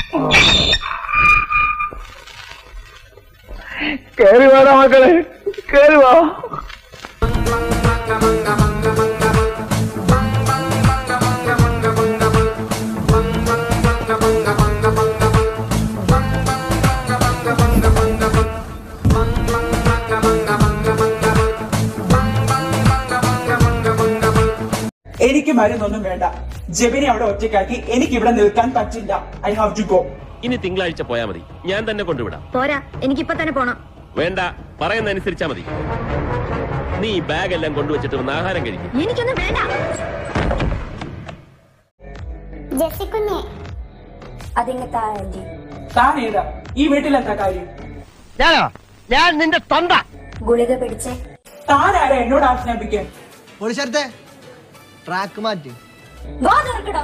കേറി വാടാ മക്കളെ കേറി വാ എനിക്ക് മരുന്നൊന്നും വേണ്ട ജെബിനെ അവിടെ ഒറ്റയ്ക്കാക്കി എനിക്ക് ഇവിടെ നിൽക്കാൻ പറ്റില്ല ഐ ഹാവ് ടു ഗോ ഇനി തിങ്കളാഴ്ച പോയാ മതി ഞാൻ തന്നെ കൊണ്ടുവിടാം പോരാ എനിക്കിപ്പൊ തന്നെ പോണം വേണ്ട പറയുന്ന അനുസരിച്ചാ മതി നീ ഈ ബാഗ് എല്ലാം കൊണ്ടുവച്ചിട്ട് ഒന്ന് ആഹാരം കഴിക്കും എനിക്കൊന്നും വേണ്ട ജെസ്സിക്കുഞ്ഞെ അതിങ്ങ് താഴെ താൻ ഏതാ ഈ വീട്ടിലെന്താ കാര്യം ഞാനോ ഞാൻ നിന്റെ തൊണ്ട ഗുളിക പിടിച്ചേ താൻ ആരാ എന്നോട് ആജ്ഞാപിക്കാൻ പോലീസത്തെ ട്രാക്ക് മാറ്റി വാ തുറക്കടോ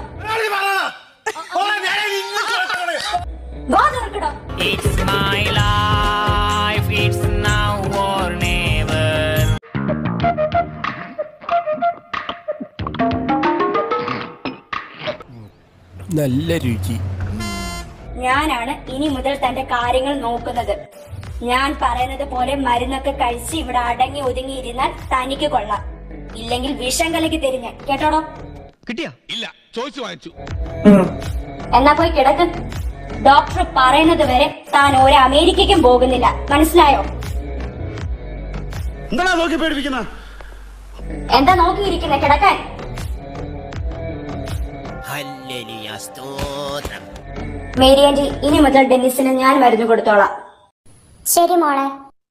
വാ തുറക്കടോ It's my life, it's now or never. നല്ല രുചി ഞാനാണ് ഇനി മുതൽ തന്റെ കാര്യങ്ങൾ നോക്കുന്നത് ഞാൻ പറയുന്നത് പോലെ മരുന്നൊക്കെ കഴിച്ച് ഇവിടെ അടങ്ങി ഒതുങ്ങി ഇരുന്നാൽ തനിക്ക് കൊള്ളാം ഇല്ലെങ്കിൽ വിഷം കലക്കി തരും ഞാൻ കേട്ടോടോ കിട്ടിയാ എന്നാ പോയി കിടക്ക് ഡോക്ടർ പറയുന്നത് വരെ താൻ ഒരു അമേരിക്കയ്ക്കും പോകുന്നില്ല മനസ്സിലായോ എന്താ നോക്കി പേടിപ്പിക്കുന്ന എന്താ നോക്കിയിരിക്കുന്നത് കിടക്കാൻ മേരി ആന്റി ഇനി മുതൽ ഡെന്നിസിന് ഞാൻ മരുന്ന് കൊടുത്തോളാം ശരി മോളെ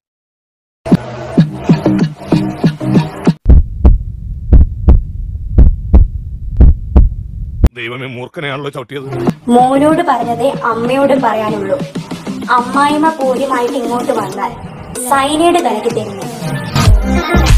ദൈവമേ മൂർഖനെയാണല്ലോ ചവിട്ടിയത് മോനോട് പറഞ്ഞതേ അമ്മയോടും പറയാനുള്ളൂ അമ്മായിമ്മ പൂര്യമായിട്ട് ഇങ്ങോട്ട് വന്നാൽ സൈനയുടെ തലയ്ക്ക് തരുന്നു